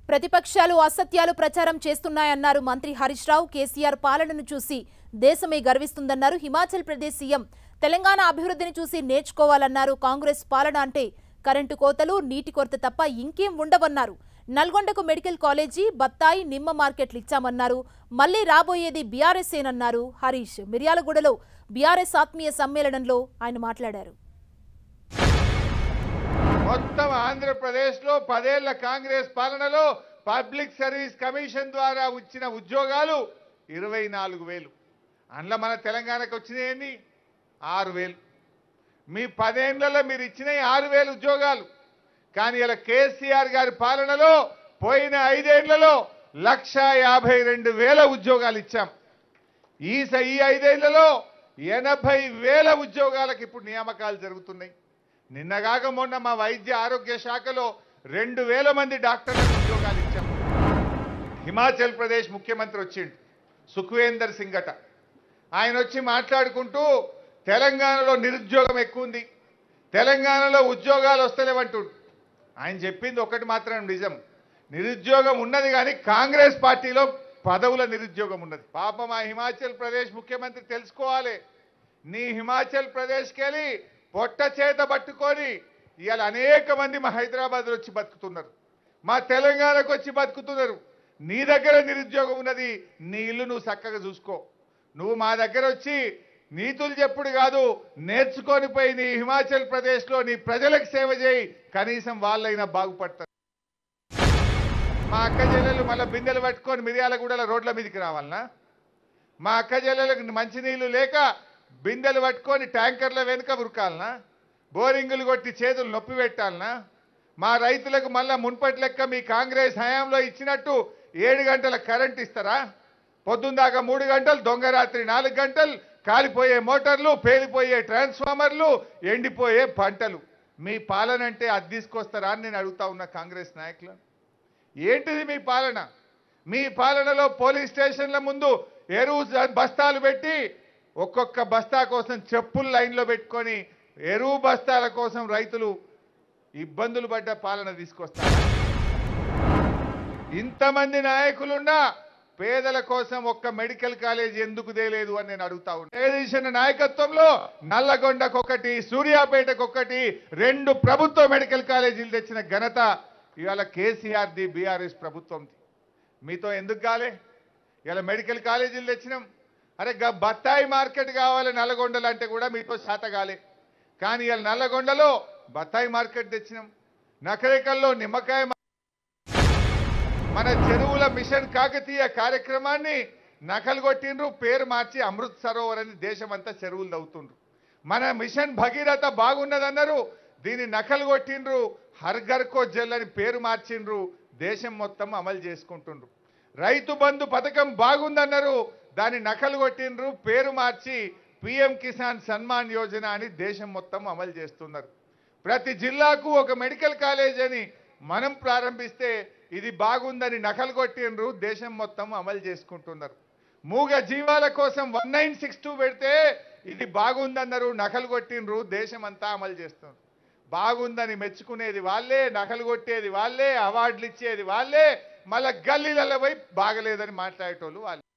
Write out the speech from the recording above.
ప్రతిపక్షాలు అసత్యాలు ప్రచారం చేస్తున్నాయన్నారు మంత్రి హరీష్ రావు కేసీఆర్ పాలనను చూసి దేశమే గర్విస్తుందన్నారు హిమాచల్ ప్రదేశ్ సీఎం తెలంగాణ అభివృద్ధిని చూసి నేర్చుకోవాలన్నారు కాంగ్రెస్ పాలన అంటే కరెంటు కోతలు నీటి కొరత తప్ప ఇంకేం ఉండవన్నారు నల్గొండకు మెడికల్ కాలేజీ బత్తాయి నిమ్మ మార్కెట్లు ఇచ్చామన్నారు మళ్లీ రాబోయేది బీఆర్ఎస్ఏనన్నారు హరీష్ మిర్యాలగూడలో బీఆర్ఎస్ ఆత్మీయ సమ్మేళనంలో ఆయన మాట్లాడారు మొత్తం ఆంధ్రప్రదేశ్లో పదేళ్ల కాంగ్రెస్ పాలనలో పబ్లిక్ సర్వీస్ కమిషన్ ద్వారా వచ్చిన ఉద్యోగాలు ఇరవై నాలుగు వేలు అందులో మన తెలంగాణకు వచ్చినాయండి ఆరు వేలు మీ పదేళ్లలో మీరు ఇచ్చినవి ఆరు వేలు ఉద్యోగాలు కానీ ఇలా కేసీఆర్ గారి పాలనలో పోయిన ఐదేళ్లలో లక్ష యాభై రెండు వేల ఉద్యోగాలు ఇచ్చాం ఈ స- ఈ ఐదేళ్లలో ఎనభై వేల ఉద్యోగాలకు ఇప్పుడు నియామకాలు జరుగుతున్నాయి నిన్నగాక మొన్న మా వైద్య ఆరోగ్య శాఖలో రెండు వేల మంది డాక్టర్లకు ఉద్యోగాలు ఇచ్చాం హిమాచల్ ప్రదేశ్ ముఖ్యమంత్రి వచ్చిండు సుఖ్వేందర్ సింగ్ అట ఆయన వచ్చి మాట్లాడుకుంటూ తెలంగాణలో నిరుద్యోగం ఎక్కువ ఉంది తెలంగాణలో ఉద్యోగాలు వస్తలేవంటుండు ఆయన చెప్పింది ఒకటి మాత్రం నిజం నిరుద్యోగం ఉన్నది కానీ కాంగ్రెస్ పార్టీలో పదవుల నిరుద్యోగం ఉన్నది పాపం ఆ హిమాచల్ ప్రదేశ్ ముఖ్యమంత్రి తెలుసుకోవాలి నీ హిమాచల్ ప్రదేశ్కి వెళ్ళి పొట్ట చేత పట్టుకొని ఇవాళ అనేక మంది మా హైదరాబాద్లో వచ్చి బతుకుతున్నారు మా తెలంగాణకు వచ్చి బతుకుతున్నారు నీ దగ్గర నిరుద్యోగం ఉన్నది నీ ఇల్లు నువ్వు చక్కగా చూసుకో నువ్వు మా దగ్గర వచ్చి నీతులు చెప్పుడు కాదు నేర్చుకొని పోయి నీ హిమాచల్ ప్రదేశ్లో నీ ప్రజలకు సేవ చేయి కనీసం వాళ్ళైనా బాగుపడతారు మా అక్క చెల్లెలు మళ్ళీ బిందెలు పట్టుకొని మిర్యాలగూడల రోడ్ల మీదకి రావాలనా మా అక్క చెల్లెలకు మంచినీళ్ళు లేక బిందెలు పట్టుకొని ట్యాంకర్ల వెనుక ఉరకాలనా బోరింగులు కొట్టి చేతులు నొప్పి పెట్టాలనా మా రైతులకు మళ్ళా మున్పటి లెక్క మీ కాంగ్రెస్ హయాంలో ఇచ్చినట్టు ఏడు గంటల కరెంట్ ఇస్తారా పొద్దుందాకా మూడు గంటలు దొంగ రాత్రి నాలుగు గంటలు కాలిపోయే మోటార్లు పేలిపోయే ట్రాన్స్ఫార్మర్లు ఎండిపోయే పంటలు మీ పాలన అంటే అది తీసుకొస్తారా అని నేను అడుగుతా ఉన్నా కాంగ్రెస్ నాయకులను ఏంటిది మీ పాలన మీ పాలనలో పోలీస్ స్టేషన్ల ముందు ఎరువు జ- బస్తాలు పెట్టి ఒక్కొక్క బస్తా కోసం చెప్పులు లైన్లో పెట్టుకొని ఎరువు బస్తాల కోసం రైతులు ఇబ్బందులు పడ్డ పాలన తీసుకొస్తారు ఇంతమంది నాయకులున్నా పేదల కోసం ఒక్క మెడికల్ కాలేజ్ ఎందుకు తేలేదు అని నేను అడుగుతా ఉన్నా జగదీశన్ నాయకత్వంలో నల్లగొండకొకటి సూర్యాపేటకొకటి రెండు ప్రభుత్వ మెడికల్ కాలేజీలు తెచ్చిన ఘనత ఇవాళ కేసీఆర్ ది బీఆర్ఎస్ ప్రభుత్వంది మీతో ఎందుకు కాలే ఇలా మెడికల్ కాలేజీలు తెచ్చినాం అరే గా బత్తాయి మార్కెట్ కావాలి నల్లగొండలు అంటే కూడా మీతో శాత కాలే కానీ ఇలా నల్లగొండలో బత్తాయి మార్కెట్ తెచ్చినాం నకరేకల్లో నిమ్మకాయ మా- మన చెరువుల మిషన్ కాకతీయ కార్యక్రమాన్ని నకలు కొట్టిండ్రు పేరు మార్చి అమృత్ సరోవర్ అని దేశమంతా చెరువులు తవ్వుతుండ్రు మన మిషన్ భగీరథ బాగున్నదన్నారు దీన్ని నకలు కొట్టిండ్రు హర్ ఘర్ కో జల్ అని పేరు మార్చిండ్రు దేశం మొత్తం అమలు చేసుకుంటుండ్రు రైతు బంధు పథకం బాగుందన్నారు దాన్ని నకలు కొట్టిండ్రు పేరు మార్చి పిఎం కిసాన్ సన్మాన్ యోజన అని దేశం మొత్తం అమలు చేస్తున్నారు ప్రతి జిల్లాకు ఒక మెడికల్ కాలేజ్ అని మనం ప్రారంభిస్తే ఇది బాగుందని నకలు కొట్టిండ్రు దేశం మొత్తం అమలు చేసుకుంటున్నారు మూగ జీవాల కోసం వన్ నైన్ సిక్స్ టూ పెడితే ఇది బాగుందన్నారు నకలు కొట్టిండ్రు దేశం అంతా అమలు చేస్తున్నారు బాగుందని మెచ్చుకునేది వాళ్ళే నకలు కొట్టేది వాళ్ళే అవార్డులు ఇచ్చేది వాళ్ళే మళ్ళా గల్లీలలో పోయి బాగలేదని మాట్లాడేటోళ్ళు వాళ్ళే